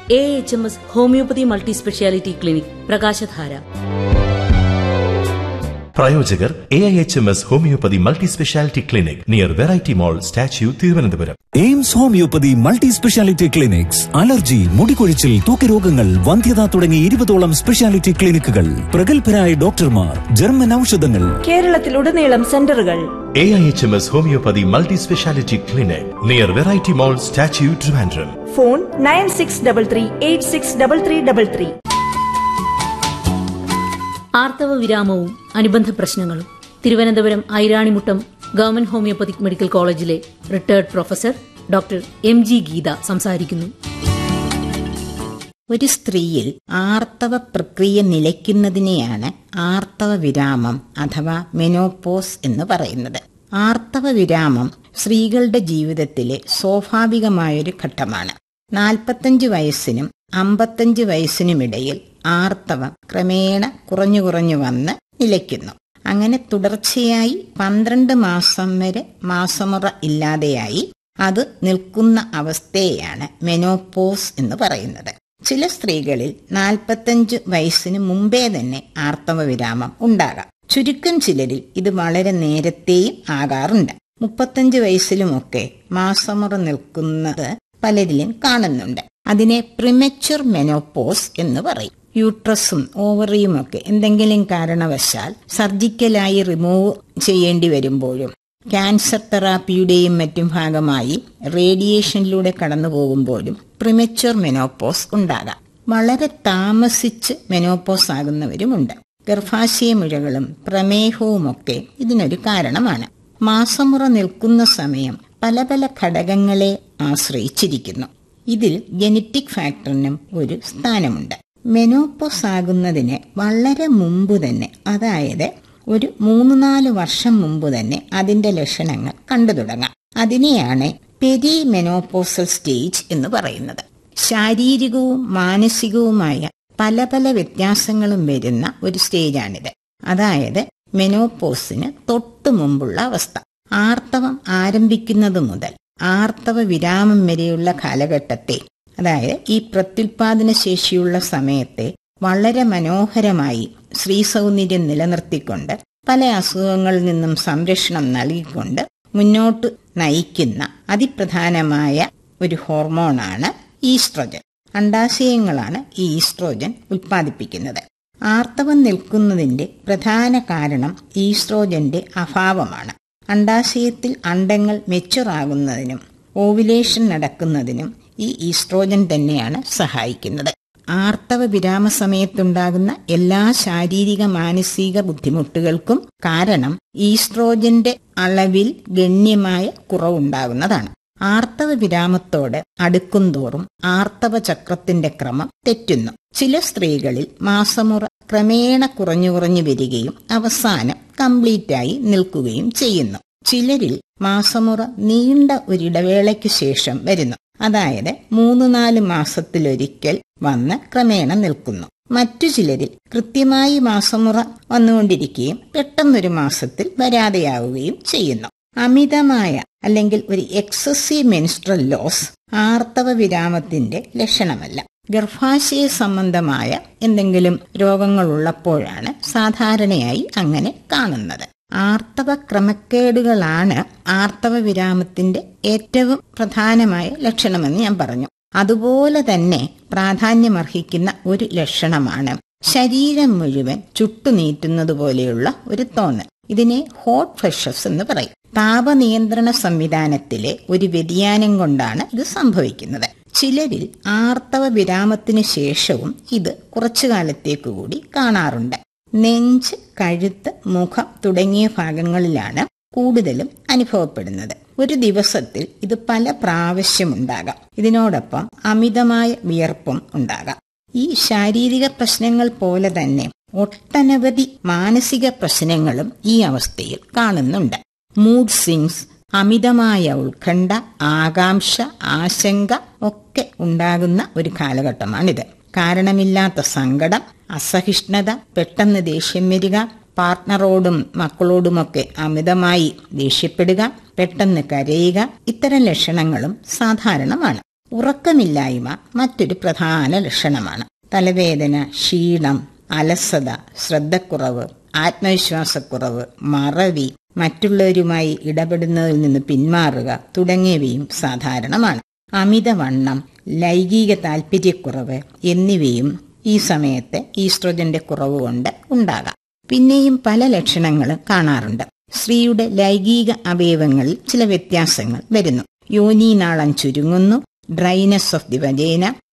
A H M S homoeopathy multi speciality clinic പ്രകാശധാര പ്രായോജകർ A I H M S homoeopathy multi speciality clinic near variety mall statue Thiruvananthapuram AIMS homoeopathy multi speciality clinics allergy മുടികൊഴിച്ചിൽ തൂക്കരോഗങ്ങൾ വന്ധ്യത തുടങ്ങി ഇരുപതോളം speciality ക്ലിനിക്കുകൾ പ്രഗത്ഭരായ ഡോക്ടർമാർ ജർമ്മൻ ഔഷധങ്ങൾ കേരളത്തിലുടനീളം സെന്ററുകൾ A I H M S homoeopathy multi speciality clinic near variety mall statue Trivandrum phone nine six double three eight six double three double three ആർത്തവ വിരാമവും അനുബന്ധ പ്രശ്നങ്ങളും Thiruvananthapuram Airanimuttam government homoeopathic medical കോളേജിലെ retired professor doctor M G Geetha സംസാരിക്കുന്നു ഒരു സ്ത്രീയിൽ ആർത്തവ പ്രക്രിയ നിലയ്ക്കുന്നതിനെയാണ് ആർത്തവ വിരാമം അഥവാ മെനോപോസ് എന്ന് പറയുന്നത് ആർത്തവ വിരാമം സ്ത്രീകളുടെ ജീവിതത്തിലെ സ്വാഭാവികമായൊരു ഘട്ടമാണ് നാൽപ്പത്തഞ്ച് വയസ്സിനും അമ്പത്തഞ്ച് വയസ്സിനുമിടയിൽ ആർത്തവം ക്രമേണ കുറഞ്ഞു കുറഞ്ഞു വന്ന് നിലയ്ക്കുന്നു അങ്ങനെ തുടർച്ചയായി പന്ത്രണ്ട് മാസം വരെ മാസമുറ ഇല്ലാതെയായി അത് നിൽക്കുന്ന അവസ്ഥയെയാണ് മെനോപോസ് എന്ന് പറയുന്നത് ചില സ്ത്രീകളിൽ നാൽപ്പത്തഞ്ച് വയസ്സിന് മുമ്പേ തന്നെ ആർത്തവ വിരാമം ഉണ്ടാകാം ചുരുക്കം ചിലരിൽ ഇത് വളരെ നേരത്തെയും ആകാറുണ്ട് മുപ്പത്തഞ്ച് വയസ്സിലുമൊക്കെ മാസമുറ നിൽക്കുന്നത് പലരിലും കാണുന്നുണ്ട് അതിനെ പ്രിമച്വർ മെനോപോസ് എന്ന് പറയും യൂട്രസും ഓവറിയും ഒക്കെ എന്തെങ്കിലും കാരണവശാൽ സർജിക്കലായി റിമൂവ് ചെയ്യേണ്ടി വരുമ്പോഴും ക്യാൻസർ തെറാപ്പിയുടെയും മറ്റും ഭാഗമായി റേഡിയേഷനിലൂടെ കടന്നു പോകുമ്പോഴും പ്രിമച്വർ മെനോപോസ് ഉണ്ടാകാം വളരെ താമസിച്ച് മെനോപോസ് ആകുന്നവരുമുണ്ട് ഗർഭാശയ മുഴകളും പ്രമേഹവുമൊക്കെ ഇതിനൊരു കാരണമാണ് മാസമുറ നിൽക്കുന്ന സമയം പല പല ഘടകങ്ങളെ ആശ്രയിച്ചിരിക്കുന്നു ഇതിൽ ജനറ്റിക് ഫാക്ടറിനും ഒരു സ്ഥാനമുണ്ട് മെനോപോസ് ആകുന്നതിന് വളരെ മുമ്പ് തന്നെ അതായത് ഒരു മൂന്ന് നാല് വർഷം മുമ്പ് തന്നെ അതിന്റെ ലക്ഷണങ്ങൾ കണ്ടു തുടങ്ങാം അതിനെയാണ് പെരി മെനോപോസൽ സ്റ്റേജ് എന്ന് പറയുന്നത് ശാരീരികവും മാനസികവുമായ പല പല വ്യത്യാസങ്ങളും വരുന്ന ഒരു സ്റ്റേജാണിത് അതായത് മെനോപോസിന് തൊട്ടു മുമ്പുള്ള അവസ്ഥ ആർത്തവം ആരംഭിക്കുന്നത് മുതൽ ആർത്തവ വിരാമം വരെയുള്ള കാലഘട്ടത്തെ അതായത് ഈ പ്രത്യുൽപാദന ശേഷിയുള്ള സമയത്തെ വളരെ മനോഹരമായി സ്ത്രീ സൗന്ദര്യം നിലനിർത്തിക്കൊണ്ട് പല അസുഖങ്ങളിൽ നിന്നും സംരക്ഷണം നൽകിക്കൊണ്ട് മുന്നോട്ട് നയിക്കുന്ന അതിപ്രധാനമായ ഒരു ഹോർമോണാണ് ഈസ്ട്രോജൻ അണ്ടാശയങ്ങളാണ് ഈ ഈസ്ട്രോജൻ ഉൽപ്പാദിപ്പിക്കുന്നത് ആർത്തവം നിൽക്കുന്നതിന്റെ പ്രധാന കാരണം ഈസ്ട്രോജന്റെ അഭാവമാണ് അണ്ടാശയത്തിൽ അണ്ടങ്ങൾ മെച്ചുറാകുന്നതിനും ഓവുലേഷൻ നടക്കുന്നതിനും ഈ ഈസ്ട്രോജൻ തന്നെയാണ് സഹായിക്കുന്നത് ആർത്തവ വിരാമ സമയത്തുണ്ടാകുന്ന എല്ലാ ശാരീരിക മാനസിക ബുദ്ധിമുട്ടുകൾക്കും കാരണം ഈസ്ട്രോജന്റെ അളവിൽ ഗണ്യമായ കുറവുണ്ടാകുന്നതാണ് ആർത്തവ വിരാമത്തോട് അടുക്കുംതോറും ആർത്തവ ചക്രത്തിന്റെ ക്രമം തെറ്റുന്നു ചില സ്ത്രീകളിൽ മാസമുറ ക്രമേണ കുറഞ്ഞു കുറഞ്ഞു വരികയും അവസാനം കംപ്ലീറ്റായി നിൽക്കുകയും ചെയ്യുന്നു ചിലരിൽ മാസമുറ നീണ്ട ഒരിടവേളയ്ക്ക് ശേഷം വരുന്നു അതായത് മൂന്ന് നാല് മാസത്തിലൊരിക്കൽ വന്ന് ക്രമേണ നിൽക്കുന്നു മറ്റു ചിലരിൽ കൃത്യമായി മാസമുറ വന്നുകൊണ്ടിരിക്കുകയും പെട്ടെന്നൊരു മാസത്തിൽ വരാതെയാവുകയും ചെയ്യുന്നു അമിതമായ അല്ലെങ്കിൽ ഒരു എക്സസീവ് മെൻസ്ട്രൽ ലോസ് ആർത്തവ വിരാമത്തിന്റെ ലക്ഷണമല്ല ഗർഭാശയ സംബന്ധമായ എന്തെങ്കിലും രോഗങ്ങളുള്ളപ്പോഴാണ് സാധാരണയായി അങ്ങനെ കാണുന്നത് ആർത്തവ ക്രമക്കേടുകളാണ് ആർത്തവ വിരാമത്തിന്റെ ഏറ്റവും പ്രധാനമായ ലക്ഷണമെന്ന് ഞാൻ പറഞ്ഞു അതുപോലെ തന്നെ പ്രാധാന്യമർഹിക്കുന്ന ഒരു ലക്ഷണമാണ് ശരീരം മുഴുവൻ ചുട്ടുനീറ്റുന്നത് പോലെയുള്ള ഒരു തോന്നൽ ഇതിനെ ഹോട്ട് ഫ്ലഷസ് എന്ന് പറയും താപനിയന്ത്രണ സംവിധാനത്തിലെ ഒരു വ്യതിയാനം കൊണ്ടാണ് ഇത് സംഭവിക്കുന്നത് ചിലരിൽ ആർത്തവ വിരാമത്തിന് ശേഷവും ഇത് കുറച്ചു കാലത്തേക്ക് കൂടി കാണാറുണ്ട് നെഞ്ച് കഴുത്ത് മുഖം തുടങ്ങിയ ഭാഗങ്ങളിലാണ് കൂടുതലും അനുഭവപ്പെടുന്നത് ഒരു ദിവസത്തിൽ ഇത് പല പ്രാവശ്യം ഉണ്ടാകാം ഇതിനോടൊപ്പം അമിതമായ വിയർപ്പും ഉണ്ടാകാം ഈ ശാരീരിക പ്രശ്നങ്ങൾ പോലെ തന്നെ ഒട്ടനവധി മാനസിക പ്രശ്നങ്ങളും ഈ അവസ്ഥയിൽ കാണുന്നുണ്ട് മൂഡ് സ്വിങ്സ് അമിതമായ ഉത്കണ്ഠ ആകാംക്ഷ ആശങ്ക ഒക്കെ ഉണ്ടാകുന്ന ഒരു കാലഘട്ടമാണിത് കാരണമില്ലാത്ത സങ്കടം അസഹിഷ്ണുത പെട്ടെന്ന് ദേഷ്യം വരിക പാർട്ട്ണറോടും മക്കളോടുമൊക്കെ അമിതമായി ദേഷ്യപ്പെടുക പെട്ടെന്ന് കരയുക ഇത്തരം ലക്ഷണങ്ങളും സാധാരണമാണ് ഉറക്കമില്ലായ്മ മറ്റൊരു പ്രധാന ലക്ഷണമാണ് തലവേദന ക്ഷീണം അലസത ശ്രദ്ധക്കുറവ് ആത്മവിശ്വാസക്കുറവ് മറവി മറ്റുള്ളവരുമായി ഇടപെടുന്നതിൽ നിന്ന് പിന്മാറുക തുടങ്ങിയവയും സാധാരണമാണ് അമിതവണ്ണം ലൈംഗിക താല്പര്യക്കുറവ് എന്നിവയും ഈ സമയത്ത് ഈസ്ട്രോജന്റെ കുറവ് കൊണ്ട് ഉണ്ടാകാം പിന്നെയും പല ലക്ഷണങ്ങളും കാണാറുണ്ട് സ്ത്രീയുടെ ലൈംഗിക അവയവങ്ങളിൽ ചില വ്യത്യാസങ്ങൾ വരുന്നു യോനീനാളം ചുരുങ്ങുന്നു ഡ്രൈനസ് ഓഫ് ദി വജേന